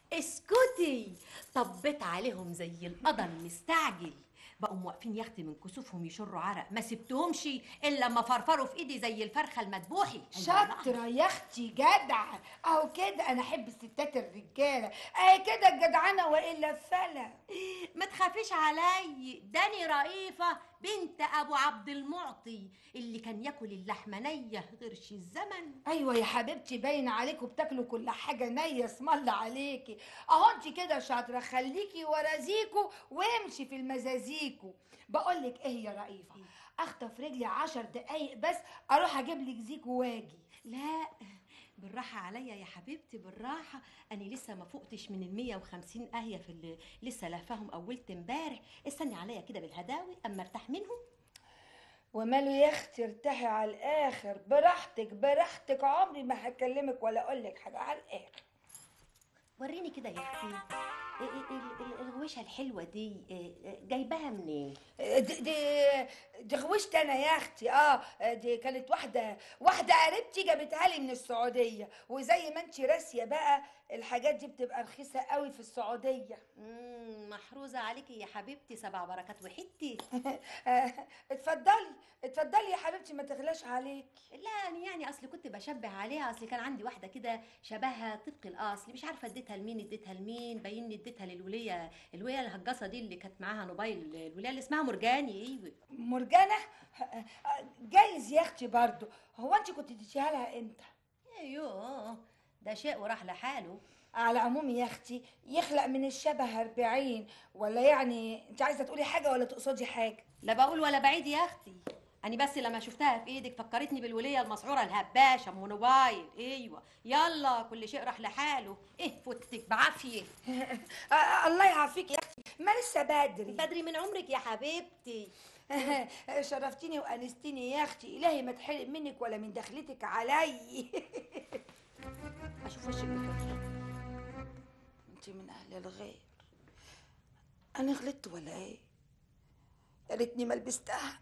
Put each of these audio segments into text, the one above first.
اسكتي طبيت عليهم زي القضا المستعجل بقوا واقفين يا اختي من كسوفهم يشروا عرق ما سبتهمش الا لما فرفروا في ايدي زي الفرخه المدبوحي شاطرة يا اختي جدعة اهو كده انا احب الستات الرجالة اهي كده الجدعنة والا الفلا ما تخافيش علي داني رئيفة بنت ابو عبد المعطي اللي كان ياكل اللحمة نية غيرش الزمن ايوه يا حبيبتي باين عليكم بتاكلوا كل حاجة نية اسم الله عليكي اهو انت كده شاطرة خليكي ورازيكوا وامشي في المزازيكو بقول لك ايه يا رئيفة اخطف رجلي عشر دقايق بس اروح اجيب لك زيكو واجي لا بالراحة عليا يا حبيبتي بالراحة أنا لسه ما فقتش من ال 150 قهية في اللي لسه لافاهم أولت امبارح استني عليا كده بالهداوي أما ارتاح منهم وماله يا اختي ارتاحي على الاخر براحتك براحتك عمري ما هكلمك ولا اقول لك حاجه على الاخر وريني كده يا أختي إيه- إيه- ال- ال- الغويشة الحلوة دي إيه- إيه، جايباها منين؟ دي دي دي غوشت انا يا اختي اه دي كانت واحده واحده قريبتي جابتها لي من السعوديه وزي ما انت راسيه بقى الحاجات دي بتبقى رخيصه قوي في السعوديه مم، محروزة عليكي يا حبيبتي سبع بركات وحتي آه، اتفضلي اتفضلي يا حبيبتي ما تغلاش عليك لا أنا يعني أصل كنت بشبه عليها أصل كان عندي واحدة كده شبهها طبق الأصل مش عارفة اديتها لمين اديتها لمين باين اديتها للولية الولية الهجاصة دي اللي كانت معاها موبايل الولية اللي اسمها مرجاني أيوه مرجانه آه، آه، جايز يا اختي برضو هو انت كنت تديها لها امتى ايوه ده شيء وراح لحاله على العموم يا اختي يخلق من الشبه أربعين ولا يعني انت عايزه تقولي حاجه ولا تقصدي حاجه لا بقول ولا بعيد يا اختي انا بس لما شفتها في ايدك فكرتني بالوليه المسعوره الهباشه ام موبايل ايوه يلا كل شيء راح لحاله ايه فوتك بعافيه آه، الله يعافيك يا اختي ما لسه بدري بدري من عمرك يا حبيبتي شرفتيني وانستيني يا اختي الهي ما تحرق منك ولا من دخلتك علي اشوف وشك بكره انت من اهل الغير انا غلطت ولا ايه يا ريتني ما لبستها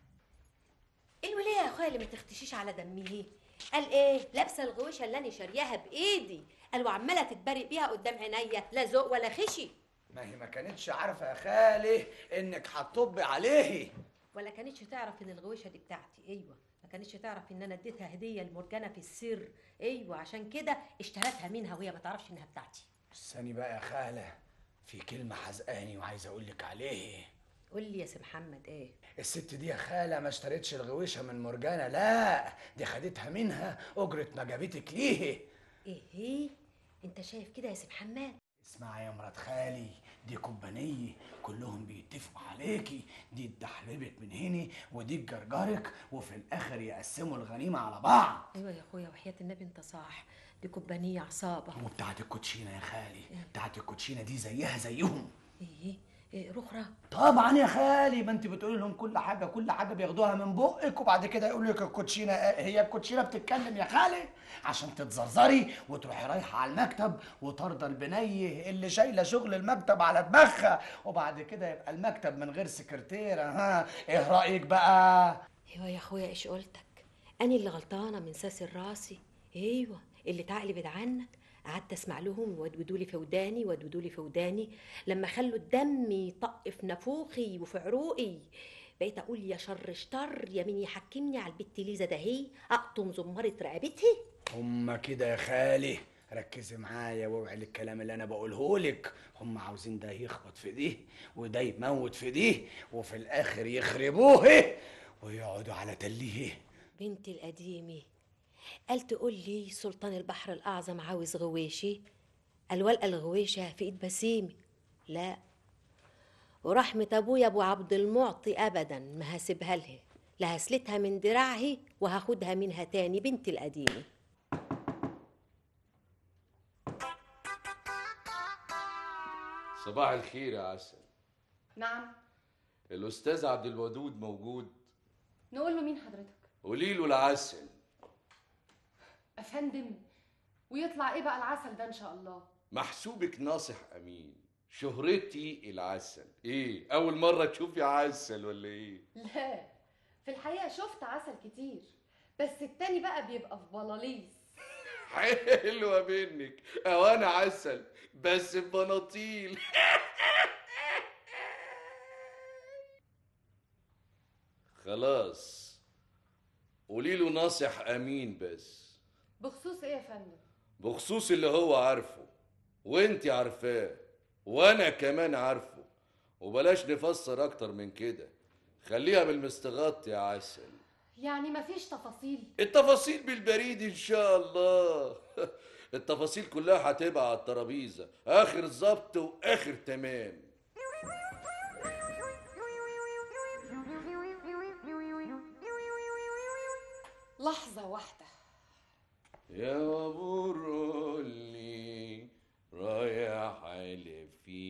الوليه يا اخويا اللي ما تختشيش على دمه قال ايه لابسه الغويشه اللي انا شارياها بايدي قال وعماله تتبرق بيها قدام عينيا لا ذوق ولا خشي ما هي ما كانتش عارفه يا خالي انك هتطبي عليه ولا كانتش تعرف ان الغويشه دي بتاعتي ايوه ما كانتش تعرف ان انا اديتها هديه لمرجانه في السر ايوه عشان كده اشترتها منها وهي ما تعرفش انها بتاعتي استني بقى يا خاله في كلمه حزقاني وعايز اقول لك عليه قول لي يا سي محمد ايه الست دي يا خاله ما اشترتش الغويشه من مرجانه لا دي خدتها منها اجره ما جابتك ليه ايه هي انت شايف كده يا سي محمد اسمعي يا مرات خالي دي كوبانية كلهم بيتفقوا عليكي دي اتدحلبت من هنا ودي اتجرجرك وفي الاخر يقسموا الغنيمه على بعض ايوه يا اخويا وحياه النبي انت صح دي كوبانيه عصابه وبتاعت الكوتشينه يا خالي بتاعت الكوتشينه دي زيها زيهم ايه ايه رخرة طبعا يا خالي ما انت بتقولي لهم كل حاجه كل حاجه بياخدوها من بقك وبعد كده يقولوا لك الكوتشينه هي الكوتشينه بتتكلم يا خالي عشان تتزرزري وتروحي رايحه على المكتب وطارده البنيه اللي شايله شغل المكتب على دماغها وبعد كده يبقى المكتب من غير سكرتيره ها ايه رايك بقى ايوه يا اخويا ايش قلتك انا اللي غلطانه من ساسر راسي ايوه اللي تعقلي بعيد عنك قعدت اسمع لهم يودودوا لي في وداني يودودوا لي في وداني لما خلوا الدم يطق في نافوخي وفي عروقي بقيت اقول يا شر شطر يا مين يحكمني على البت ليزا ده هي اقطم زمره رقبتها هما كده يا خالي ركزي معايا واوعي الكلام اللي انا بقوله لك هم عاوزين ده يخبط في دي وده يموت في دي وفي الاخر يخربوه ويقعدوا على تليه بنتي القديمة قال تقول لي سلطان البحر الأعظم عاوز غويشي قال والقى الغويشة في إيد بسيمي لا ورحمة أبويا أبو عبد المعطي أبدا ما هسيبها لها لا هسلتها من دراعي وهاخدها منها تاني بنتي القديمة صباح الخير يا عسل نعم الأستاذ عبد الودود موجود نقول له مين حضرتك قولي له العسل افندم ويطلع ايه بقى العسل ده ان شاء الله محسوبك ناصح أمين شهرتي العسل إيه أول مرة تشوفي عسل ولا إيه لا في الحقيقه شفت عسل كتير بس التاني بقى بيبقى في بلاليس حلوة منك أو أنا عسل بس ببناطيل خلاص قولي له ناصح أمين بس بخصوص ايه يا فندم بخصوص اللي هو عارفه وانت عارفاه وانا كمان عارفه وبلاش نفسر اكتر من كده خليها بالمستغط يا عسل يعني مفيش تفاصيل التفاصيل بالبريد ان شاء الله التفاصيل كلها هتبقى على الترابيزه اخر ظبط واخر تمام لحظة واحدة يا برولي رايح على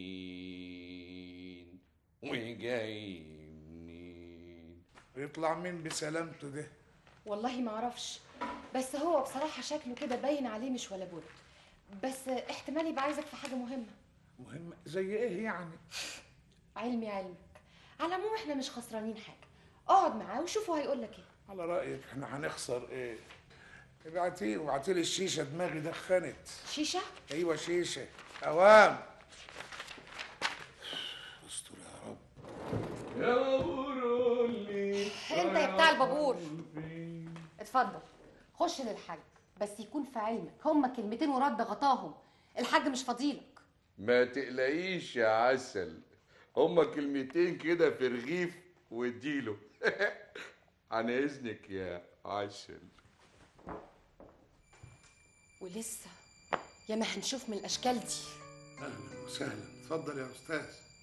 فين وجاي منين يطلع مين بسلامته ده والله ما اعرفش بس هو بصراحة شكله كده باين عليه مش ولا بد بس احتمال يبقى عايزك في حاجة مهمة مهم زي ايه يعني علمي علمك على العموم احنا مش خسرانين حاجة اقعد معاه وشوفوا هيقول لك ايه على رايك احنا هنخسر ايه ابعتيه وابعتي لي الشيشه دماغي دخنت شيشة ايوه شيشه اوام استر يا رب يا برولي انت يا بتاع البابور اتفضل خش للحاج بس يكون في علمك هما كلمتين ورد غطاهم الحاج مش فضيلك ما تقلقيش يا عسل هما كلمتين كده في رغيف واديله عن اذنك يا عسل ولسه يا ما هنشوف من الاشكال دي اهلا وسهلا اتفضل يا استاذ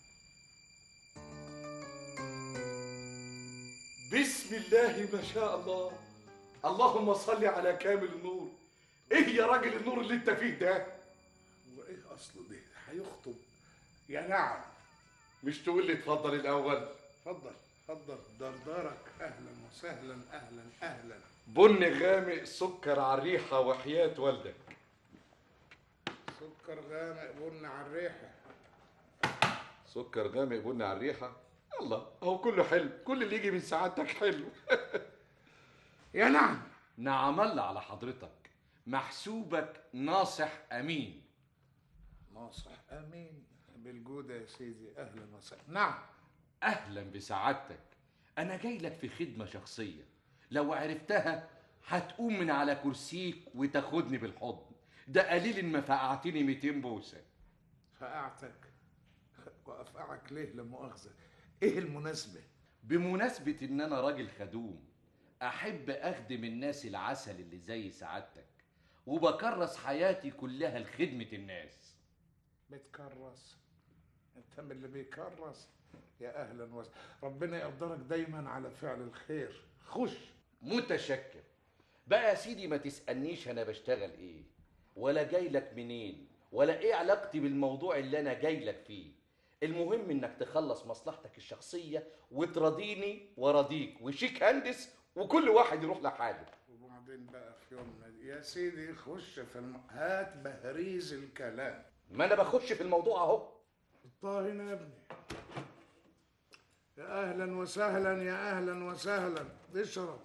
بسم الله ما شاء الله اللهم صل على كامل النور ايه يا راجل النور اللي انت فيه ده وايه اصله ده هيخطب يا نعم مش تقول لي اتفضل الاول اتفضل اتفضل دردارك اهلا وسهلا اهلا اهلا بن غامق سكر على الريحه وحياه والدك سكر غامق بن على الريحه سكر غامق بن على الريحه الله هو كله حلو كل اللي يجي من سعادتك حلو يا نعم نعم الله على حضرتك محسوبك ناصح امين ناصح امين بالجودة يا سيدي اهلا وسهلا نعم اهلا بسعادتك انا جاي لك في خدمه شخصيه لو عرفتها هتقوم من على كرسيك وتاخدني بالحضن ده قليل إن ما فقعتني 200 بوسه فقعتك وافقعك ليه لا مؤاخذه ايه المناسبه بمناسبه ان انا راجل خدوم احب اخدم الناس العسل اللي زي سعادتك وبكرس حياتي كلها لخدمه الناس بتكرس انت من اللي بيكرس يا اهلا وسهلا ربنا يقدرك دايما على فعل الخير خش متشكر بقى يا سيدي ما تسألنيش أنا بشتغل إيه ولا جاي لك منين ولا إيه علاقتي بالموضوع اللي أنا جاي لك فيه المهم إنك تخلص مصلحتك الشخصية وتراضيني وراضيك وشيك هندس وكل واحد يروح لحاله وبعدين بقى في يومنا دي يا سيدي خش في الم... هات بهريز الكلام ما أنا بخش في الموضوع أهو الطاهن يا ابني يا اهلا وسهلا يا اهلا وسهلا اشرب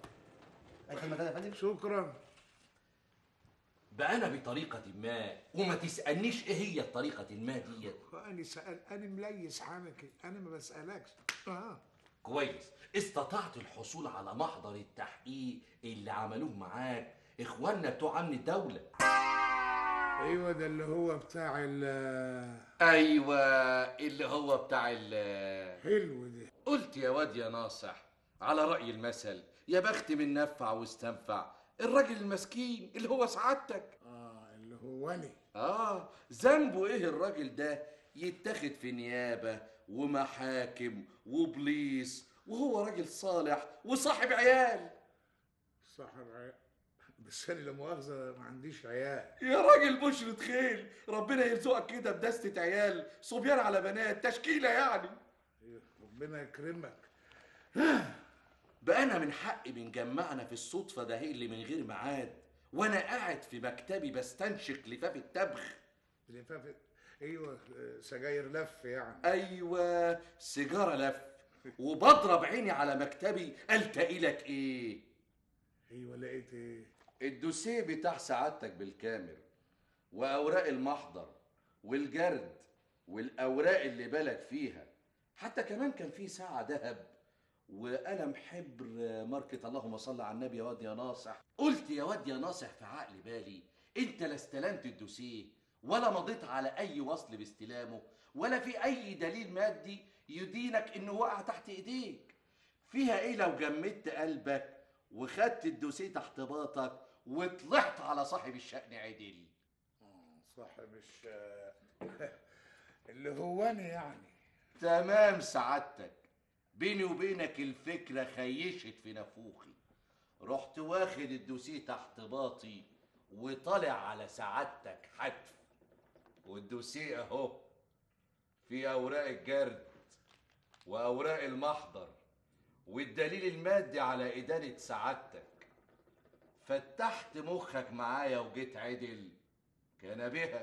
شكرا بقى أنا بطريقة ما وما تسألنيش إيه هي الطريقة ما ديت وانا سأل انا مليس حنكي انا ما بسالكش اه كويس استطعت الحصول على محضر التحقيق اللي عملوه معاك إخواننا بتوع أمن الدولة ايوه ده اللي هو بتاع ال ايوه اللي هو بتاع ال حلو ده قلت يا واد يا ناصح على راي المثل يا بخت من نفع واستنفع الراجل المسكين اللي هو سعادتك اه اللي هو انا اه ذنبه ايه الراجل ده يتاخد في نيابه ومحاكم وبليس وهو راجل صالح وصاحب عيال صاحب عيال بس انا لا مؤاخذه ما عنديش عيال يا راجل بشرة خيل ربنا يرزقك كده بدستة عيال صبيان على بنات تشكيلة يعني إيه، ربنا يكرمك بقى انا من حقي بنجمعنا في الصدفه ده هي اللي من غير ميعاد وانا قاعد في مكتبي بستنشق لفاف التبغ لفافة ايوه آه، سجاير لف يعني ايوه سيجاره لف وبضرب عيني على مكتبي التقي لك ايه ايوه لقيت ايه الدوسيه بتاع سعادتك بالكامل واوراق المحضر والجرد والاوراق اللي بالك فيها حتى كمان كان في ساعه ذهب وقلم حبر ماركة اللهم صل على النبي يا واد يا ناصح قلت يا واد يا ناصح في عقل بالي انت لا استلمت الدوسيه ولا مضيت على اي وصل باستلامه ولا في اي دليل مادي يدينك انه وقع تحت ايديك فيها ايه لو جمدت قلبك وخدت الدوسيه تحت باطك وطلعت على صاحب الشأن عدل صاحب الش اللي هو انا يعني تمام سعادتك بيني وبينك الفكرة خيشت في نافوخي رحت واخد الدوسيه تحت باطي وطالع على سعادتك حتف والدوسيه اهو في اوراق الجرد واوراق المحضر والدليل المادي على ادانه سعادتك فتحت مخك معايا وجيت عدل كان بها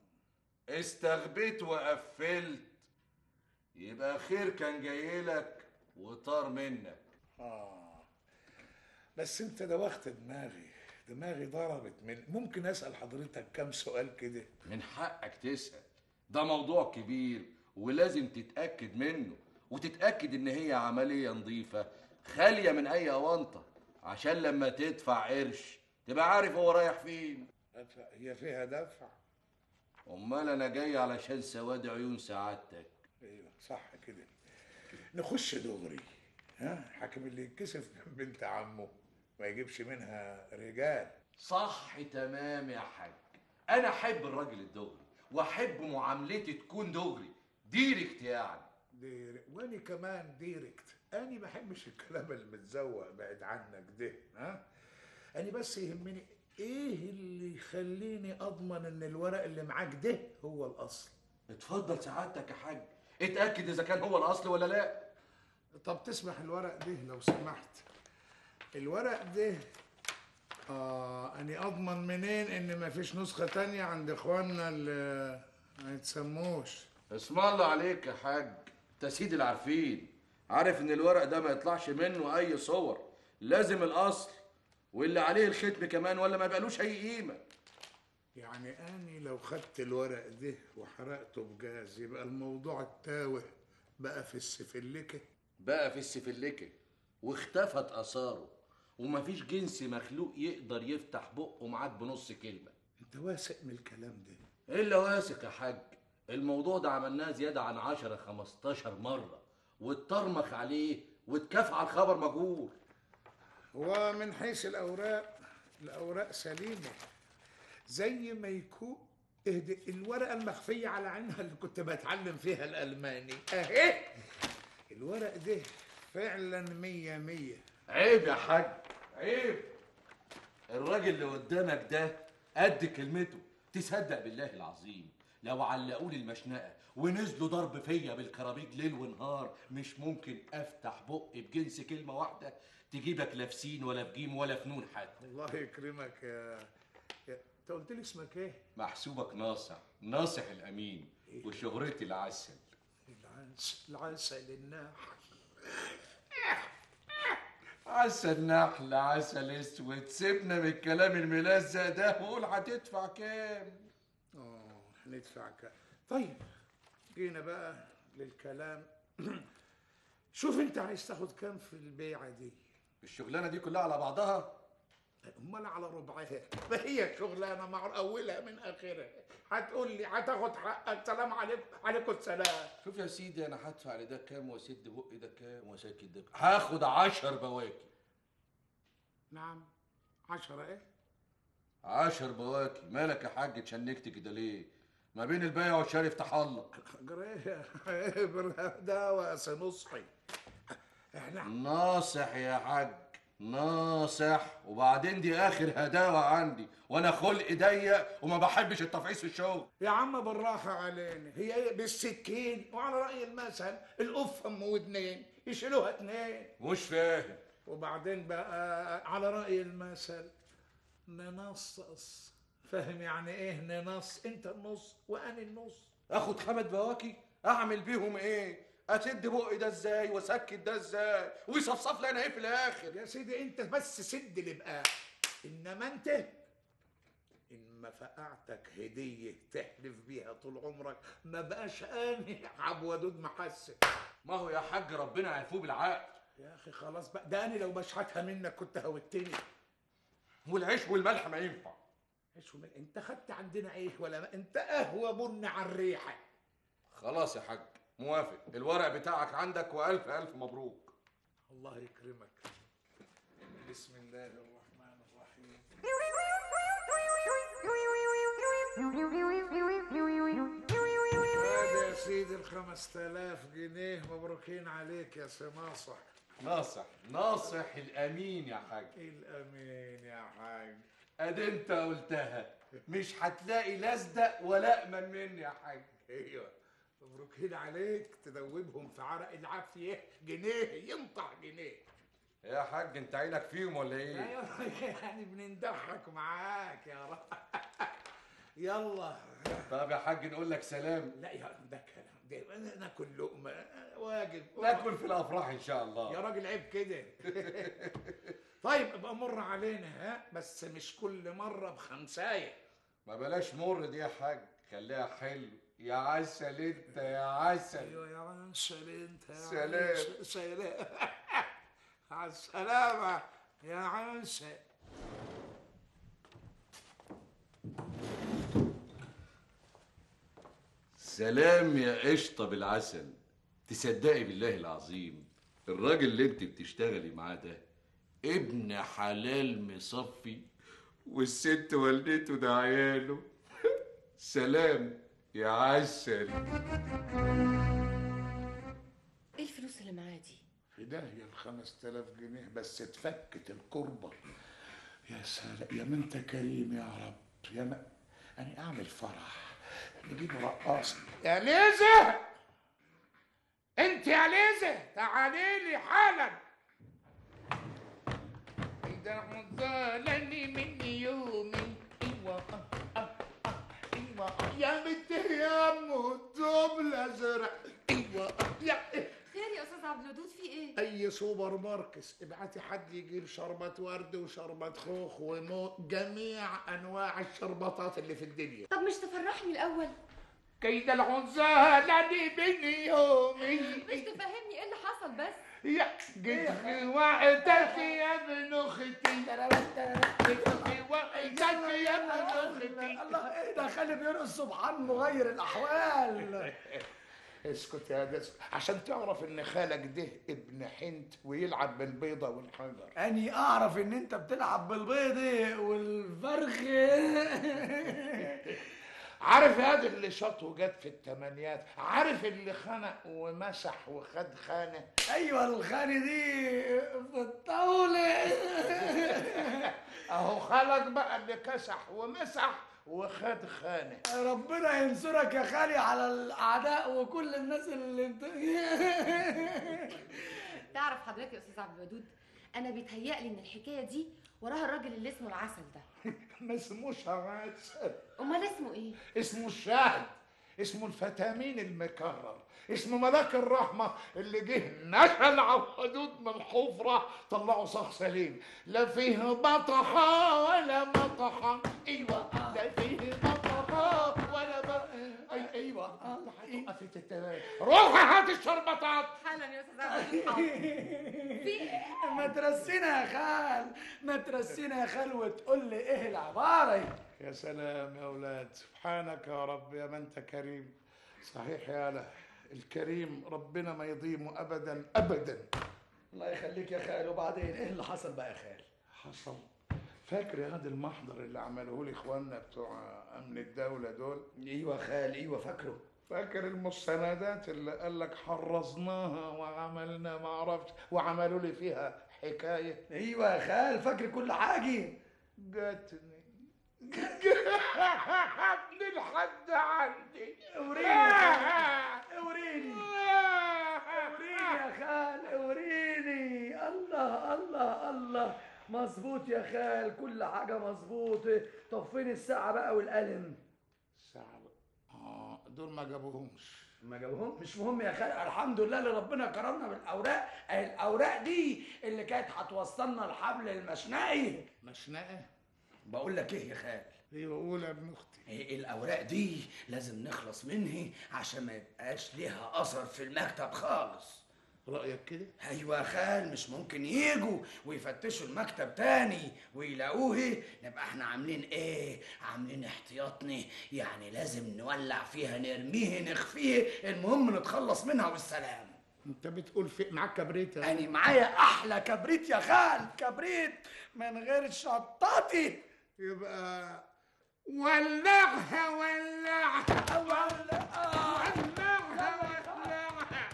استغبيت وقفلت يبقى خير كان جايلك وطار منك اه بس انت دوخت دماغي دماغي ضربت من ممكن اسال حضرتك كام سؤال كده من حقك تسأل ده موضوع كبير ولازم تتأكد منه وتتأكد إن هي عملية نظيفة خالية من أي أونطة عشان لما تدفع قرش تبقى عارف هو رايح فين دفع هي فيها دفع أمال أنا جاي علشان سواد عيون سعادتك ايوه صح كده نخش دغري ها حاكم اللي يتكسف من بنت عمه ما يجيبش منها رجال صح تمام يا حاج أنا أحب الراجل الدغري وأحب معاملتي تكون دغري ديركت يعني دير وانا كمان ديركت انا ما بحبش الكلام المتزوق بعد عنك ده ها انا بس يهمني ايه اللي يخليني اضمن ان الورق اللي معاك ده هو الاصل اتفضل سعادتك يا حاج اتأكد إذا كان هو الأصل ولا لأ طب تسمح الورق ده لو سمحت الورق ده اه اني اضمن منين ان مفيش نسخة تانية عند اخواننا اللي ما يتسموش اسم الله عليك يا حاج انت سيد العارفين عارف ان الورق ده ما يطلعش منه اي صور لازم الاصل واللي عليه الختم كمان ولا ما يبقالوش اي قيمه يعني اني لو خدت الورق ده وحرقته بجاز يبقى الموضوع التاوه بقى في السفلكة بقى في السفلكه واختفت اثاره ومفيش جنس مخلوق يقدر يفتح بقه معاك بنص كلمه انت واثق من الكلام ده الا واثق يا حاج الموضوع ده عملناه زياده عن 10 15 مره واتطرمخ عليه واتكافى على الخبر مجهول ومن حيث الأوراق الأوراق سليمة زي ما يكون اهدي الورقة المخفية على عينها اللي كنت بتعلم فيها الألماني أهي الورق ده فعلا مية مية عيب يا حاج عيب الراجل اللي قدامك ده قد كلمته تصدق بالله العظيم لو علقوا لي المشنقه ونزلوا ضرب فيا بالكرابيج ليل ونهار مش ممكن افتح بقي بجنس كلمه واحده تجيبك لا في سين ولا في جيم ولا في نون حتى الله يكرمك يا يا- انت قلت لي اسمك ايه؟ محسوبك ناصح ناصح الامين وشهرتي العسل العسل العسل الناحل عسل نحل عسل اسود سيبنا من الكلام الملزق ده وقول هتدفع كام اه هندفع كام طيب جينا بقى للكلام شوف انت عايز تاخد كام في البيعه دي الشغلانه دي كلها على بعضها امال على ربعها ما هي شغلانه مع اولها من اخرها هتقول لي هتاخد حقك سلام عليكم عليكم السلام شوف يا سيدي انا هدفع لده كام واسد بقي ده كام واسكت ده كام هاخد عشر بواكي نعم عشرة ايه عشر بواكي مالك يا حاج اتشنكت كده ليه ما بين البيع والشاري افتح الله جريه ده وأس نصحي احنا ناصح يا حاج ناصح وبعدين دي اخر هداوه عندي وانا خلقي ضيق وما بحبش التفعيص في الشغل يا عم بالراحة علينا هي ايه بالسكين وعلى رأي المثل القف ام ودنين يشيلوها اتنين مش فاهم وبعدين بقى على رأي المثل ننصص فاهم يعني ايه ننص انت النص وانا النص اخد خمس بواكي اعمل بيهم ايه اسد بقي ده ازاي واسكت ده ازاي ويصفصف لي انا ايه في الاخر يا سيدي انت بس سد اللي بقى انما انت ان ما فقعتك هديه تحلف بيها طول عمرك ما بقاش اني عب ودود محسن ما هو يا حاج ربنا يعفوه بالعقل يا اخي خلاص بقى ده انا لو بشحتها منك كنت هوتني والعيش والملح ما ينفع ايش ومن- انت خدت عندنا ايه ولا ما انت قهوه بن على الريحه خلاص يا حاج موافق الورق بتاعك عندك والف الف مبروك الله يكرمك بسم الله الرحمن الرحيم هذا يا سيدي الخمس تلاف جنيه مبروكين عليك يا سي ناصح ناصح ناصح الامين يا حاج الامين يا حاج ادي انت قلتها مش هتلاقي لا اصدق ولا امن مني يا حاج ايوه مبروكين عليك تدوبهم في عرق العافيه جنيه ينطع جنيه يا حاج انت عينك فيهم ولا ايه ايوه يعني بنضحك معاك يا رب يلا طب يا حاج نقول لك سلام لا يا ده كلام ده ناكل لقمه واجب ناكل في الافراح ان شاء يا الله راجل عيب كده طيب ابقى مر علينا ها بس مش كل مره بخمسايه ما بلاش مر دي يا حاج خليها حلو يا عسل انت يا عسل ايوه يا عسل انت يا سلام. عسل. سلام على السلامه يا عسل سلام يا قشطة بالعسل تصدقي بالله العظيم الراجل اللي انت بتشتغلي معاه ده ابن حلال مصفي والست والدته ده عياله سلام يا عسل ايه الفلوس اللي معاه دي في داهية الخمس تلاف جنيه بس اتفكت الكربة يا سلام يا ما انت كريم يا رب يا ما انا اعمل فرح نجيب رقاصة يا ليزة انت يا ليزة تعالي لي حالا اذا عزلني من يومي ايوه آه، آه، آه، ايوه آه. يا بنت يا ام الدوب الازرق ايوه آه، يا خير يا استاذ عبد الودود في ايه اي سوبر ماركت ابعتي حد يجيب شربة ورد وشربة خوخ ومو جميع انواع الشربطات اللي في الدنيا طب مش تفرحني الاول كيد العزالة دي بين يومي مش تفهمني ايه اللي حصل بس يا جيت في وقتك يا ابن اختي جيت في وقتك يا ابن اختي الله ايه ده خلي بيرقص سبحان مغير الاحوال اسكت يا دس عشان تعرف ان خالك ده ابن حنت ويلعب بالبيضة والحجر اني اعرف ان انت بتلعب بالبيض والفرخ عارف هذا اللي شاط وجت في التمانيات عارف اللي خنق ومسح وخد خانه ايوه الخاني دي في الطاوله اهو خالك بقى اللي كسح ومسح وخد خانه ربنا ينصرك يا خالي على الاعداء وكل الناس اللي انت تعرف حضرتك يا استاذ عبد الودود انا بيتهيألي ان الحكايه دي وراها الراجل اللي اسمه العسل ده ما اسموش عسل امال اسمه ايه اسمه الشاهد اسمه الفتامين المكرر اسمه ملاك الرحمة اللي جه نشل على الحدود من حفرة طلعوا صخ سليم لا فيه بطحة ولا مطحة ايوه لا فيه بطحة ولا بطحة أي ايوه هتوقفي تتابعي روحي هات الشربطات حالا يا استاذ عبد الودود في ايه ما ترسينا يا خال ما ترسينا يا خال وتقول لي ايه العباره يا سلام يا اولاد سبحانك يا رب يا من انت كريم صحيح يا له الكريم ربنا ما يضيمه ابدا ابدا الله يخليك يا خال وبعدين ايه اللي حصل بقى يا خال حصل فاكر يا هذا المحضر اللي عملوه لي اخواننا بتوع امن الدوله دول ايوه خال ايوه فاكره فاكر المستندات اللي قال لك حرزناها وعملنا ما اعرفش وعملوا لي فيها حكايه ايوه يا خال فاكر كل حاجه جاتني جاتني لحد عندي وريني وريني وريني يا خال وريني الله الله الله مظبوط يا خال كل حاجة مظبوطة طب فين الساعة بقى والقلم ساعة اه دول ما جابوهمش ما جابوهم مش مهم يا خال الحمد لله اللي ربنا كرمنا بالاوراق اهي الاوراق دي اللي كانت هتوصلنا الحبل المشنقي مشنقه بقول لك ايه يا خال ايه بقول يا ابن اختي إيه الاوراق دي لازم نخلص منها عشان ما يبقاش ليها اثر في المكتب خالص رايك كده ايوه يا خال مش ممكن يجوا ويفتشوا المكتب تاني ويلاقوه نبقى احنا عاملين ايه عاملين احتياطنا يعني لازم نولع فيها نرميه نخفيه المهم نتخلص منها والسلام انت بتقول في معاك كبريت يا يعني معايا احلى كبريت يا خال كبريت من غير شطاتي يبقى ولعها ولعها ولعها ولعها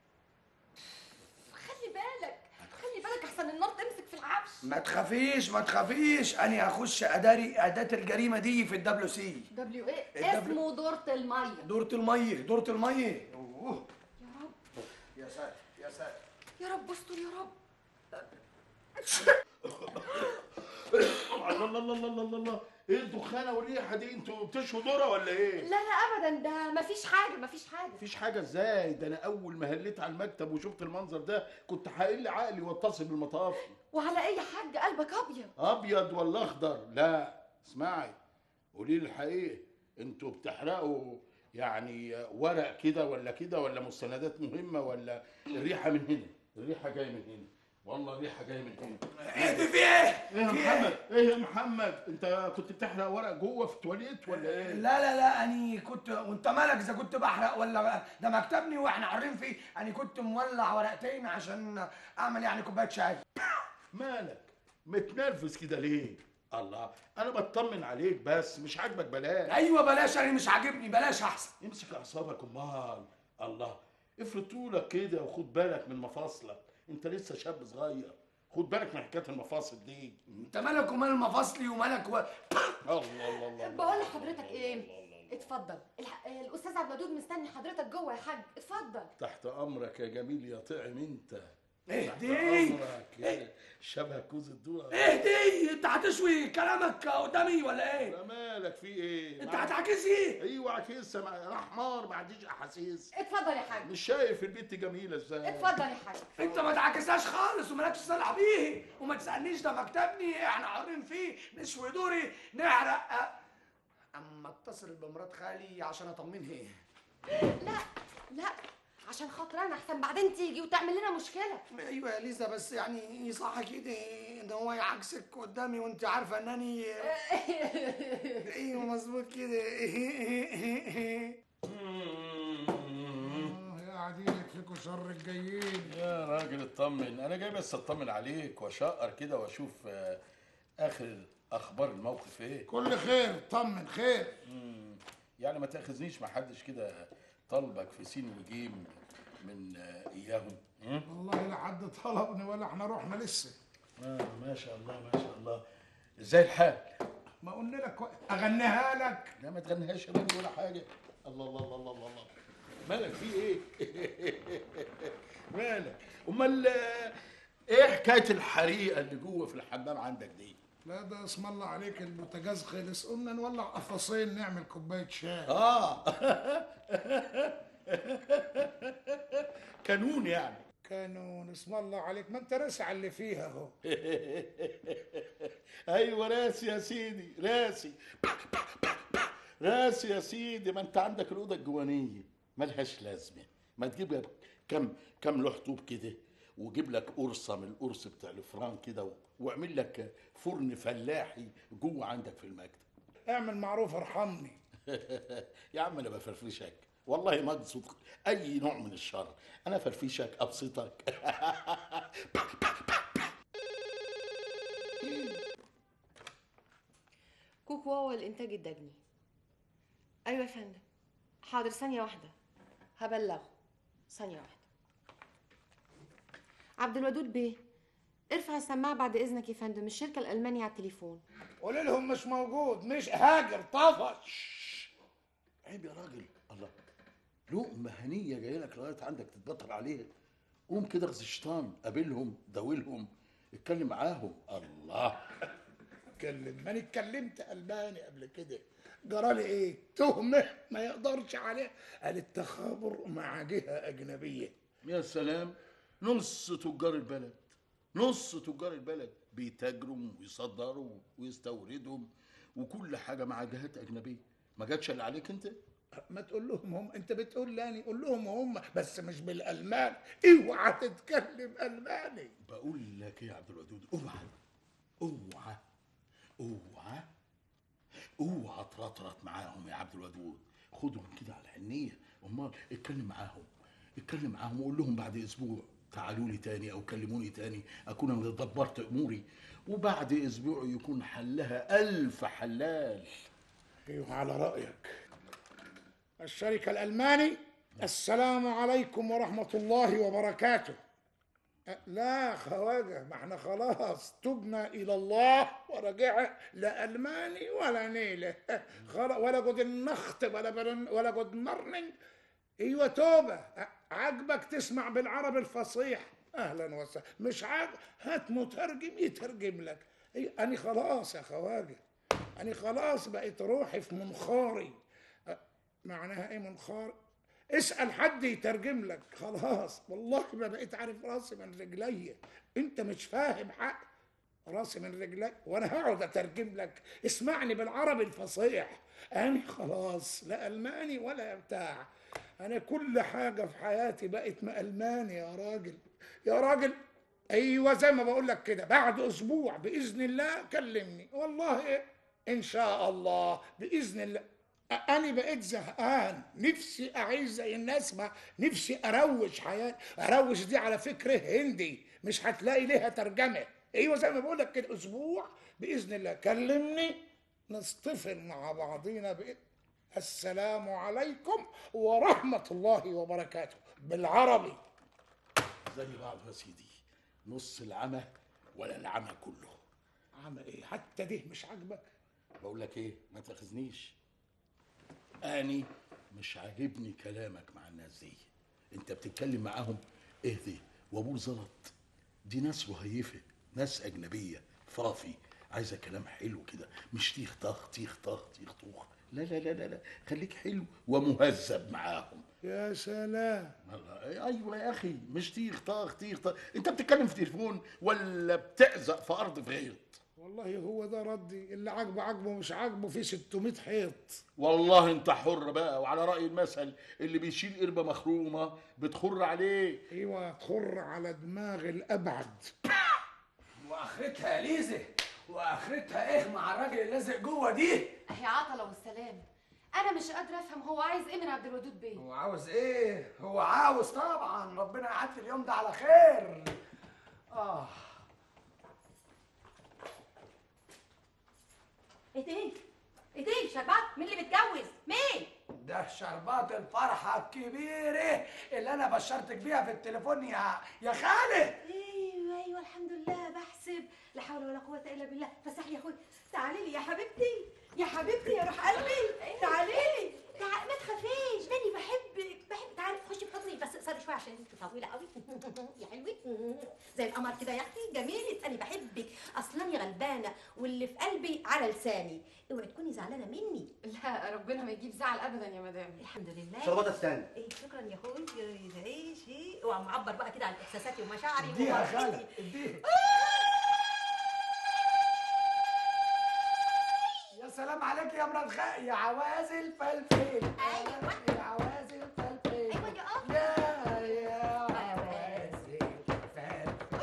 خلي بالك خلي بالك احسن النار تمسك في العفش ما تخافيش ما تخافيش انا هخش اداري اداه الجريمه دي في الدبليو سي دبليو ايه الدبليو- اسمه دورة المية دورة المية دورة المية أوه. يا رب يا ساتر يا ساتر يا رب استر يا رب الله الله الله الله الله الله ايه الدخانه والريحه دي انتوا بتشوا ذره ولا ايه؟ لا لا ابدا ده مفيش حاجة مفيش حاجة مفيش حاجه ازاي ده انا اول ما هليت على المكتب وشفت المنظر ده كنت هقل عقلي واتصل بالمطافي وعلى اي حاجة قلبك ابيض ابيض ولا اخضر لا اسمعي قولي لي الحقيقه انتوا بتحرقوا يعني ورق كده ولا كده ولا مستندات مهمه ولا الريحه من هنا الريحه جايه من هنا والله الريحه جايه من هنا ايه ده في ايه؟ ايه يا في محمد ايه يا محمد انت كنت بتحرق ورق جوه في التواليت ولا ايه لا لا لا اني كنت وانت مالك اذا كنت بحرق ولا ده مكتبني واحنا عارفين فيه اني كنت مولع ورقتين عشان اعمل يعني كوبايه شاي مالك متنرفز كده ليه الله انا بطمن عليك بس مش عاجبك بلاش ايوه بلاش انا مش عاجبني بلاش احسن امسك اعصابك امال الله افرض طولك كده وخد بالك من مفاصلك انت لسه شاب صغير خد بالك من حكايه المفاصل دي انت مالك ومال مفاصلي ومالك و... الله الله الله بقول لحضرتك ايه اتفضل الح- الاستاذ عبد الودود مستني حضرتك جوه يا حاج اتفضل تحت امرك يا جميل يا طعم انت ايه تحت دي امرك إيه؟ شبه كوز الذره ايه دي انت هتشوي كلامك قدامي ولا ايه لا مالك في ايه انت مع- هتعكسي ايوه عكيس انا حمار ما عنديش احاسيس اتفضل يا حاج مش شايف البنت جميله ازاي اتفضل يا حاج انت ما تعكسهاش خالص ومالكش صالح بيه وما تسالنيش ده مكتبني احنا حارين فيه نشوي دوري نحرق اما اتصل بمرات خالي عشان اطمنها لا لا عشان خاطر انا احسن بعدين تيجي وتعمل لنا مشكله ايوه يا ليزا بس يعني صح كده ان هو يعكسك قدامي وانت عارفه انني ايوه مظبوط كده آه، يا عديلك فيكوا شر الجايين يا راجل اطمن انا جاي بس اطمن عليك واشقر كده واشوف آه، اخر اخبار الموقف ايه كل خير طمن خير مم. يعني ما تاخذنيش مع حدش كده طلبك في سين وجيم من آه، اياهم مم؟ والله لا حد طلبني ولا احنا رحنا لسه آه ما شاء الله ما شاء الله ازاي الحال ما قلنا لك اغنيها لك لا ما تغنيهاش يا بني ولا حاجه الله الله الله الله الله, الله. مالك في ايه مالك امال آه، ايه حكايه الحريقه اللي جوه في الحمام عندك دي لا ده اسم الله عليك البوتاجاز خلص قلنا نولع قفصين نعمل كوبايه شاي اه كانون يعني كانوا اسم الله عليك ما انت راسع اللي فيها اهو ايوه راسي يا سيدي راسي راسي يا سيدي ما انت عندك الاوضه الجوانيه ملهاش لازمه ما تجيب لك كم كم لوح طوب كده وجيب لك قرصه من القرص بتاع الفران كده و- واعمل لك فرن فلاحي جوه عندك في المكتب اعمل معروف ارحمني يا عم انا بفرفشك والله ما اقصد اي نوع من الشر انا فرفشك ابسطك كوكو هو الانتاج الدجني ايوه يا فندم حاضر ثانيه واحده هبلغه ثانيه واحده عبد الودود بيه ارفع السماعه بعد اذنك يا فندم الشركه الالمانيه على التليفون قول لهم مش موجود مش هاجر طفش عيب يا راجل الله لقمة هنية جاية لك لغاية عندك تتبطر عليها قوم كده اغزي الشيطان قابلهم داولهم اتكلم معاهم الله اتكلم ما انا اتكلمت الماني قبل كده جرالي ايه تهمه ما يقدرش عليها قال التخابر مع جهه اجنبيه يا سلام نص تجار البلد نص تجار البلد بيتاجروا ويصدروا ويستوردهم وكل حاجه مع جهات اجنبيه ما جاتش اللي عليك انت ما تقول لهم هم انت بتقول لاني قول لهم هم بس مش بالالمان اوعى تتكلم الماني بقول لك ايه يا عبد الودود اوعى اوعى اوعى اوعى ترطرط معاهم يا عبد الودود خدهم كده على حنيه امال اتكلم معاهم اتكلم معاهم وقول لهم بعد اسبوع تعالوا لي تاني او كلموني تاني اكون انا دبرت اموري وبعد اسبوع يكون حلها الف حلال ايوه على رايك الشركه الالماني السلام عليكم ورحمه الله وبركاته أه، لا خواجه ما احنا خلاص تبنا الى الله ورجع لا الماني ولا نيله خلاص ولا قد النخت ولا برن ولا قد مرنج ايوه توبه أه، عجبك تسمع بالعربي الفصيح اهلا وسهلا مش عاجب هات مترجم يترجم لك أيوة انا خلاص يا خواجه انا خلاص بقيت روحي في منخاري أه، معناها ايه منخار اسال حد يترجم لك خلاص والله ما بقيت عارف راسي من رجلي انت مش فاهم حق راسي من رجلي وانا هقعد اترجم لك اسمعني بالعربي الفصيح انا خلاص لا الماني ولا بتاع انا كل حاجه في حياتي بقت ما الماني يا راجل يا راجل ايوه زي ما بقول لك كده بعد اسبوع باذن الله كلمني والله ان شاء الله باذن الله أنا بقيت زهقان نفسي أعيش زي الناس ما نفسي أروش حياتي أروش دي على فكرة هندي مش هتلاقي ليها ترجمة أيوة زي ما بقول لك كده أسبوع بإذن الله كلمني نصطفل مع بعضينا بإذن السلام عليكم ورحمة الله وبركاته بالعربي زي بعض يا سيدي نص العمى ولا العمى كله عمل إيه حتى دي مش عاجبك بقول لك ايه ما تاخذنيش اني مش عاجبني كلامك مع الناس دي انت بتتكلم معاهم اهدي وابوه زلط دي ناس رهيفه ناس اجنبيه فافي عايزه كلام حلو كده مش تيخ طخ تيخ طخ تيخ طوخ لا لا لا لا لا خليك حلو ومهذب معاهم يا سلام الله ايوه يا اخي مش تيخ طخ تيخ طخ انت بتتكلم في تليفون ولا بتعزق في ارض في غيط والله هو ده ردي اللي عاجبه عاجبه مش عاجبه فيه 600 حيط والله انت حر بقى وعلى رأي المثل اللي بيشيل قربة مخرومة بتخر عليه ايوه تخر على دماغ الابعد واخرتها يا ليزه واخرتها ايه مع الراجل اللي لازق جوه دي اهي عطله والسلام انا مش قادره افهم هو عايز ايه من عبد الودود بيه هو عاوز ايه هو عاوز طبعا ربنا يعدي اليوم ده على خير اه ايه ده ايه ده شربات مين اللي بيتجوز مين ده شربات الفرحة الكبيرة اللي أنا بشرتك بيها في التليفون يا يا خالد ايوه ايوه الحمد لله بحسب لا حول ولا قوه الا بالله فسح لي يا اخويا تعالي لي يا حبيبتي يا حبيبتي يا روح قلبي تعالي لي تعالي ما تخافيش ماني بحبك بحب تعالي خشي في حضني بس اقصري شويه عشان انت طويله قوي يا حلوه زي القمر كده يا اختي جميله انا بحبك اصلا انا غلبانه واللي في قلبي على لساني اوعي تكوني زعلانه مني لا ربنا ما يجيب زعل ابدا يا مدام الحمد لله شربات استنى ايه شكرا يا اخوي تعيش ايه وعم معبر بقى كده عن احساساتي ومشاعري اديها يا وفرحتي. خالد اديها يا سلام عليك يا مرات خ... يا عوازل فلفل أيوة. يا عوازل فلفل ايوه يا اه يا يا عوازل فلفل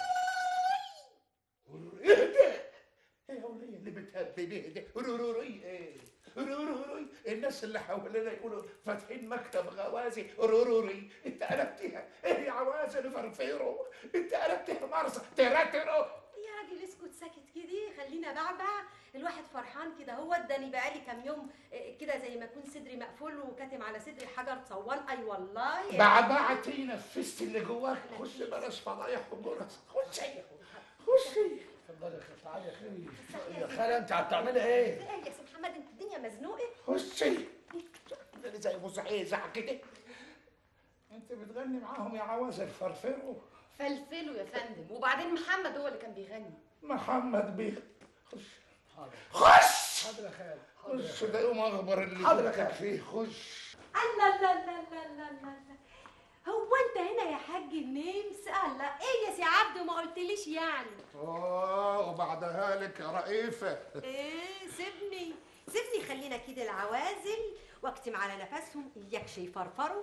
ايه ده؟ ايه يا ولية اللي بتهبب ايه ده؟ روروري ايه؟ روروري الناس اللي حوالينا يقولوا فاتحين مكتب غوازي روروري انت قلبتيها ايه يا عوازل فرفيرو انت قلبتيها مرسى تراترو يا راجل اسكت ساكت كده خلينا بعبع الواحد فرحان كده هو اداني بقالي كام يوم إيه، كده زي ما يكون صدري مقفول وكاتم على صدري حجر صوان اي والله بعبعتي نفست اللي جواك خش بلاش فضايح وجرس خشي خشي اتفضلي يا اخي تعالي يا اخي يا خالد انت هتعملي ايه؟ ايه يا سي محمد انت الدنيا مزنوقه خشي اللي زي مزعيزع كده انت بتغني معاهم يا عوازل فرفروا فلفلوا يا فندم وبعدين محمد هو اللي كان بيغني محمد بيه خش حاضر خش حاضر يا خالد خش ده يوم اخبر اللي حاضر يا جبتك خالد. فيه خش الله الله الله الله الله الله الله. هو انت هنا يا حاج النمس الله ايه يا سي عبده ما قلتليش يعني اه وبعدها لك يا رئيفه ايه سيبني سيبني خلينا كده العوازل واكتم على نفسهم اياكش يفرفروا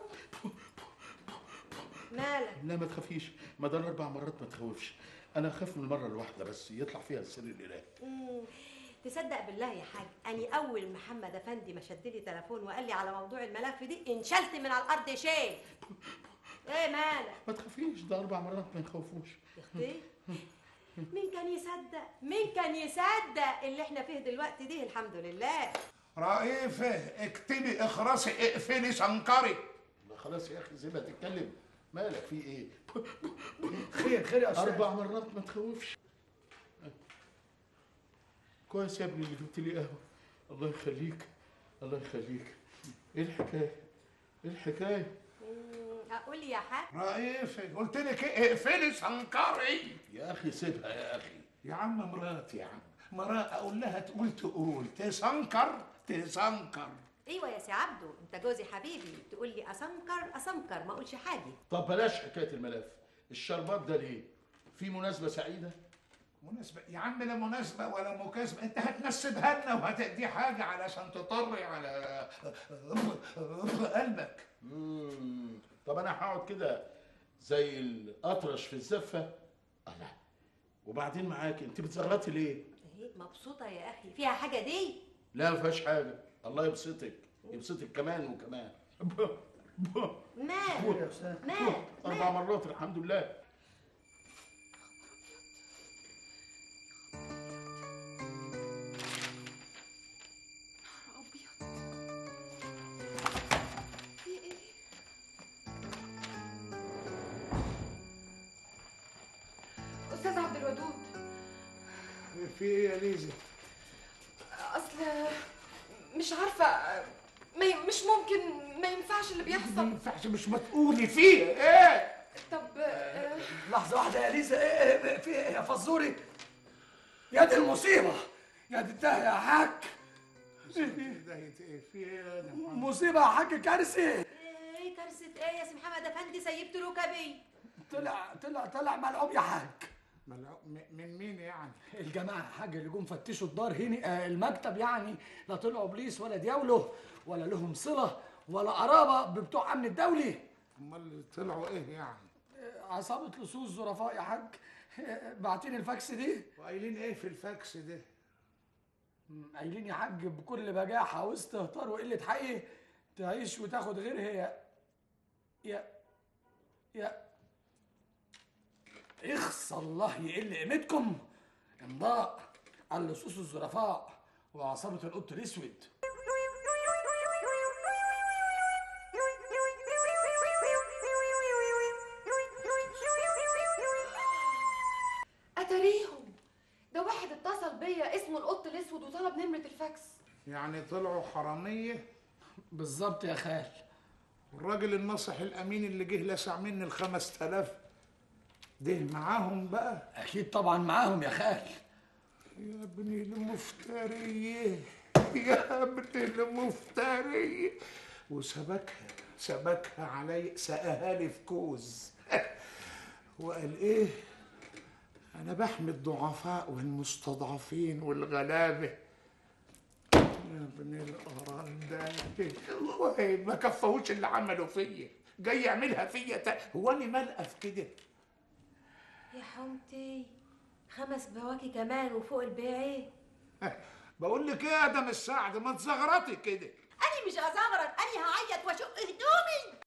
مالك لا ما تخافيش ما دام اربع مرات ما تخوفش انا اخاف من المره الواحده بس يطلع فيها السر الالهي مم. تصدق بالله يا حاج اني اول محمد افندي ما شد لي تليفون وقال لي على موضوع الملف دي انشلت من على الارض شيء ايه مالك ما تخافيش ده اربع مرات ما يخوفوش يا اختي مين كان يصدق مين كان يصدق اللي احنا فيه دلوقتي دي الحمد لله رئيفه اكتبي اخرسي اقفلي شنكري لا خلاص يا اخي سيبها تتكلم مالك في ايه خير خير يا استاذ اربع مرات ما تخوفش كويس يا ابني اللي جبت لي قهوه الله يخليك الله يخليك ايه الحكايه ايه الحكايه مم، اقول يا حاج رئيفه قلت لك ايه اقفلي شنكري يا اخي سيبها يا اخي يا عم مرات يا عم مرات اقول لها تقول تقول تسنكر تسنكر ايوه يا سي عبده انت جوزي حبيبي تقول لي اسمكر اسمكر ما اقولش حاجه طب بلاش حكايه الملف الشربات ده ليه في مناسبه سعيده مناسبة يا عم لا مناسبة ولا مكاسبة انت هتنسبها لنا وهتدي حاجة علشان تطري على قلبك مم. طب انا هقعد كده زي الاطرش في الزفه الله وبعدين معاك انت بتزغرطي ليه اهي مبسوطه يا اخي فيها حاجه دي لا ما فيهاش حاجه الله يبسطك يبسطك كمان وكمان مال يا استاذ مال اربع مرات الحمد لله ابيض في ايه استاذ عبد الودود في ايه يا ليزا اصل مش عارفه ما ي- مش ممكن ما ينفعش اللي ما بيحصل ينفعش مش ما تقولي فيه ايه طب آه، لحظة واحدة يا ليزا ايه ايه في ايه يا فزوري يا دي المصيبة يا دي الدهية يا حاج ده ايه في ايه يا ده محمد؟ مصيبة يا حاج كارثة ايه كارثه ايه يا سي محمد افندي سيبت ركبي طلع طلع طلع ملعوب يا حاج ملعوب- م- من مين يعني الجماعة يا حاج اللي جم فتشوا الدار هنا آه، المكتب يعني لا طلعوا بليس ولا دياوله ولا لهم صلة ولا قرابة ببتوع أمن الدولي امال طلعوا ايه يعني آه، عصابة لصوص ظرفاء يا حاج آه، باعتين الفاكس دي وقايلين ايه في الفاكس ده مم، قايلين يا حاج بكل بجاحة واستهتار وقلة حقي تعيش وتاخد غيرها يا يا يا اخص الله يقل قيمتكم امضاء على لصوص الظرفاء وعصابة القط الاسود اتاريهم ده واحد اتصل بيا اسمه القط الاسود وطلب نمره الفاكس يعني طلعوا حرامية بالظبط يا خال والراجل الناصح الامين اللي جه لسع مني الخمس تلاف ده معاهم بقى اكيد طبعا معاهم يا خال يا ابني المفترية يا ابني المفترية وسبكها سبكها علي سقاها لي في كوز وقال ايه انا بحمي الضعفاء والمستضعفين والغلابه يا ابن القران ده وين ما كفهوش اللي عملوا فيا جاي يعملها فيا تا- هو انا ملقف كده يا حمتي خمس بواكي كمان وفوق البيع بقول لك ايه يا ادم السعد ما تزغرطي كده انا مش هزغرط انا هعيط واشق هدومي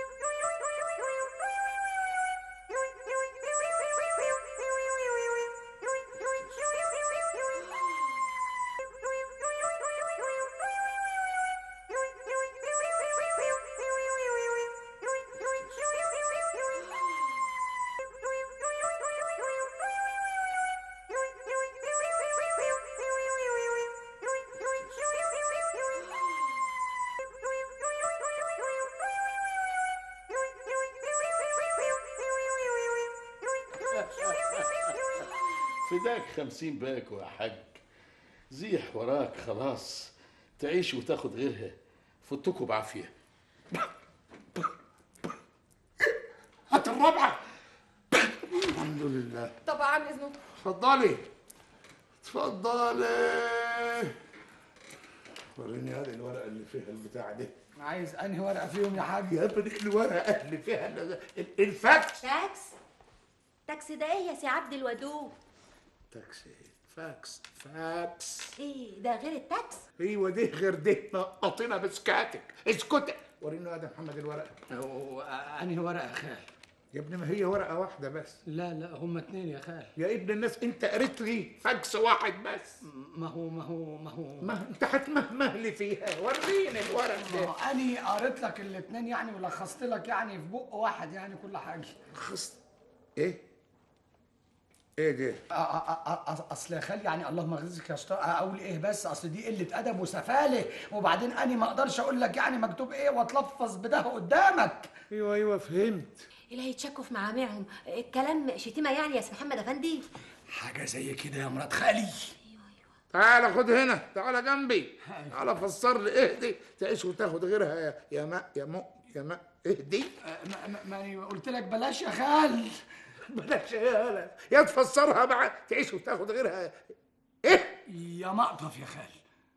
فداك خمسين باكو يا حاج زيح وراك خلاص تعيش وتاخد غيرها فوتكوا بعافية الرابعه الحمد لله طب عن اذنك اتفضلي اتفضلي وريني هذه الورقه اللي فيها البتاع دي عايز انهي ورقه فيهم يا حاج يا ابني الورقه اللي فيها ال- ال- الفاكس تاكس تاكس ده ايه يا سي عبد الودود تاكسي فاكس فاكس ايه ده غير التاكس ايوه دي غير دي نقطينا بسكاتك اسكت وريني هذا محمد الورقه و- انهي ورقه يا خال يا ابني ما هي ورقه واحده بس لا لا هم اتنين يا خال يا ابن الناس انت قريت لي فاكس واحد بس ما هو ما هو ما هو ما انت هتمهمه لي فيها وريني الورق ما ده هو اني قريت لك الاتنين يعني ولخصت لك يعني في بق واحد يعني كل حاجه خص ايه ايه ده أ- أ- أ- اصل يا خال يعني اللهم اغزك يا شطار اقول ايه بس اصل دي قله ادب وسفاله وبعدين اني ما اقدرش اقول لك يعني مكتوب ايه واتلفظ بده قدامك ايوه ايوه فهمت اللي هيتشكوا في معامعهم الكلام شتيمه يعني يا سي محمد افندي حاجه زي كده يا مرات خالي تعال خد هنا تعال جنبي تعال فسر لي ايه دي تعيش وتاخد غيرها يا يا ماء يا ماء يا ماء ايه دي أ- ما- ما- ما قلت لك بلاش يا خال بلاش يا هلا يا تفسرها بقى تعيش وتاخد غيرها ايه يا مقطف يا خال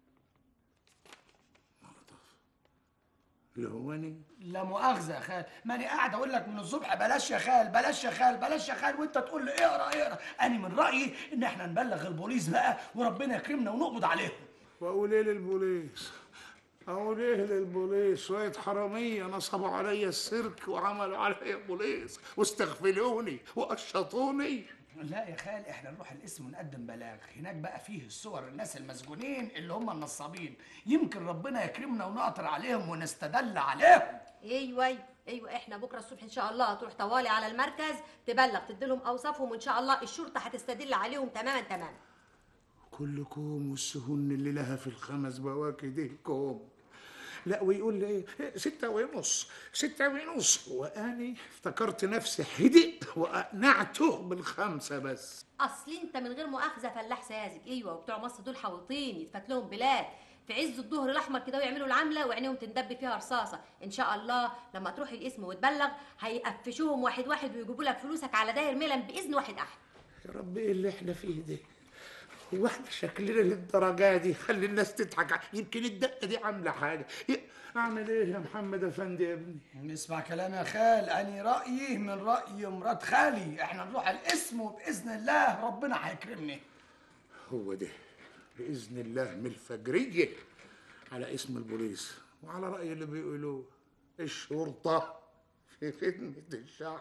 اللي هو أنا؟ لا مؤاخذة يا خال ماني قاعد اقول لك من الصبح بلاش يا خال بلاش يا خال بلاش يا خال وانت تقول لي اقرا اقرا انا من رايي ان احنا نبلغ البوليس بقى وربنا يكرمنا ونقبض عليهم واقول ايه للبوليس اقول ايه للبوليس شويه حراميه نصبوا عليا السيرك وعملوا عليا بوليس واستغفلوني وقشطوني لا يا خال احنا نروح القسم ونقدم بلاغ هناك بقى فيه الصور الناس المسجونين اللي هم النصابين يمكن ربنا يكرمنا ونقطر عليهم ونستدل عليهم ايوه ايوه ايوه احنا بكره الصبح ان شاء الله هتروح طوالي على المركز تبلغ تديلهم اوصافهم وان شاء الله الشرطه هتستدل عليهم تماما تماما كلكم والسهن اللي لها في الخمس بواكي ديكم لا ويقول لي ايه ستة ونص ستة ونص واني افتكرت نفسي حدق واقنعته بالخمسة بس اصل انت من غير مؤاخذه فلاح ساذج ايوه وبتوع مصر دول حوطين يتفات لهم بلاد في عز الظهر الاحمر كده ويعملوا العمله وعينيهم تندب فيها رصاصه ان شاء الله لما تروح القسم وتبلغ هيقفشوهم واحد واحد ويجيبوا لك فلوسك على داير ميلان باذن واحد احد يا رب ايه اللي احنا فيه ده هو احنا شكلنا للدرجة دي خلي الناس تضحك ع- يمكن الدقة دي عاملة حاجة ي- اعمل ايه يا محمد افندي يا ابني اسمع كلام يا خال اني رايي من راي مرات خالي احنا نروح القسم وباذن الله ربنا هيكرمني هو ده بإذن الله من الفجرية على اسم البوليس وعلى رأي اللي بيقولوه الشرطة في خدمة الشعب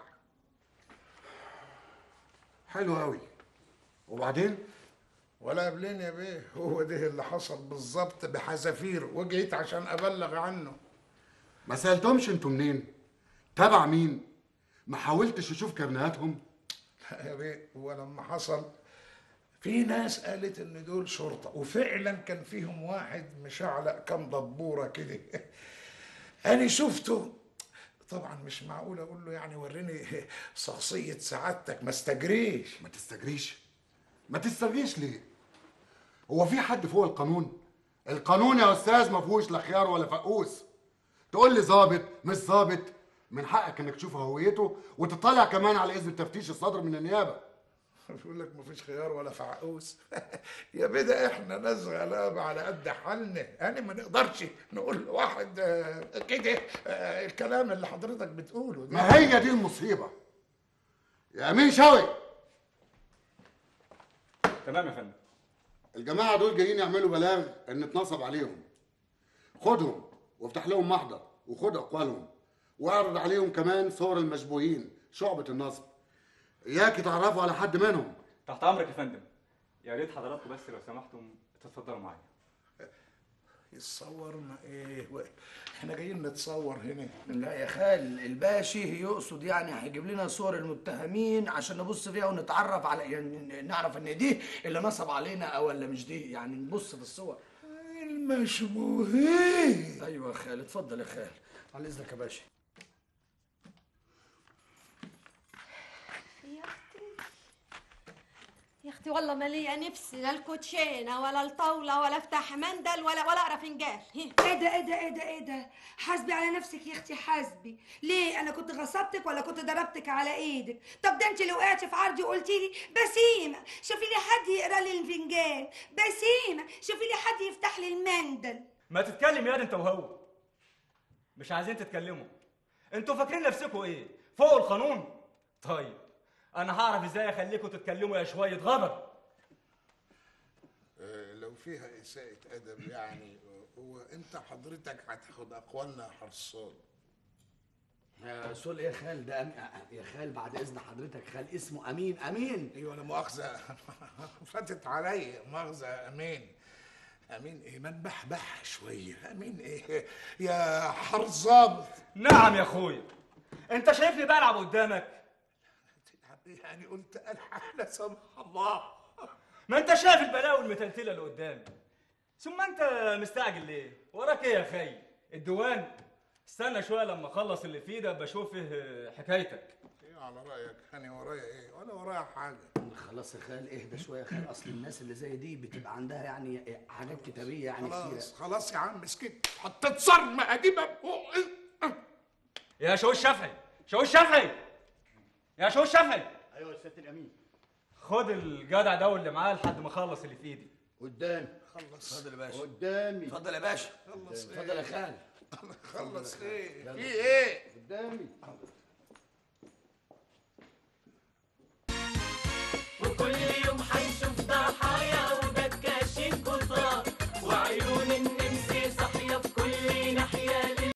حلو قوي وبعدين ولا قبلين يا بيه هو ده اللي حصل بالظبط بحذافير وجيت عشان أبلغ عنه ما سالتهمش انتوا منين تبع مين ما حاولتش اشوف كرنيهاتهم لا يا بيه هو لما حصل في ناس قالت ان دول شرطه وفعلا كان فيهم واحد مشعلق كام دبوره كده انا شفته طبعا مش معقول اقول له يعني وريني شخصيه سعادتك ما استجريش ما تستجريش ما تستجريش ليه هو في حد فوق القانون القانون يا استاذ ما فيهوش لا خيار ولا فقوس تقول لي ظابط مش ظابط من حقك انك تشوف هويته وتطلع كمان على اذن التفتيش الصادر من النيابه بيقول لك مفيش خيار ولا فعقوس يا بدا احنا ناس غلابه على قد حالنا يعني ما نقدرش نقول لواحد آه، كده آه، الكلام اللي حضرتك بتقوله ده ما هي دي المصيبه يا امين شوقي تمام يا فندم الجماعه دول جايين يعملوا بلاغ ان اتنصب عليهم خدهم وافتح لهم محضر وخد اقوالهم واعرض عليهم كمان صور المشبوهين شعبة النصب اياك تعرفوا على حد منهم تحت امرك يا فندم يا ريت حضراتكم بس لو سمحتم تتفضلوا معايا يتصورنا ايه و- احنا جايين نتصور هنا لا يا خال الباشي يقصد يعني هيجيب لنا صور المتهمين عشان نبص فيها ونتعرف على يعني نعرف ان دي اللي نصب علينا او ولا مش دي يعني نبص في الصور المشبوهين ايوه يا خال اتفضل يا خال على اذنك يا باشا يا اختي والله ما ليا نفسي لا الكوتشينه ولا الطاوله ولا افتح مندل ولا ولا اقرا فنجان هي. ايه ده ايه ده ايه ده ايه ده حاسبي على نفسك يا اختي حاسبي ليه انا كنت غصبتك ولا كنت ضربتك على ايدك طب ده انت لو وقعتي في عرضي وقلتي لي بسيمه شوفي لي حد يقرا لي الفنجان بسيمه شوفي لي حد يفتح لي المندل ما تتكلم يا انت وهو مش عايزين تتكلموا انتوا فاكرين نفسكوا ايه فوق القانون طيب انا هعرف ازاي اخليكوا تتكلموا يا شويه غبر آه، لو فيها إساءة أدب يعني هو أنت حضرتك هتاخد أقوالنا حرصان يا سول ايه يا خال ده أم... يا خال بعد اذن حضرتك خال اسمه امين امين أيوة لا مؤاخذة فاتت عليا مؤاخذة أمين أمين إيه ما نبحبح شوية أمين إيه يا حرزابط نعم يا اخويا انت شايفني بلعب قدامك يعني قلت ألحق لا سمح الله ما انت شايف البلاوي المتلتله اللي قدامي ثم انت مستعجل ليه وراك ايه يا خي الديوان استنى شويه لما اخلص اللي في ده بشوف ايه حكايتك إيه على رأيك أنا ورايا إيه ولا ورايا حاجة خلاص يا خال اهدى شويه يا خال اصل الناس اللي زي دي بتبقى عندها يعني حاجات كتابيه يعني خلاص كتيره خلاص يا عم سكت حطيت صرمة أديبة بقى يا شوش شافعي شوش شافعي يا شوش شافعي ايوه يا سياده الامين خد الجدع ده واللي معاه لحد ما اخلص اللي في ايدي قدامي خلص اتفضل يا باشا قدامي اتفضل يا باشا خلص اتفضل يا خال خلص إيه يلا. في إيه قدامي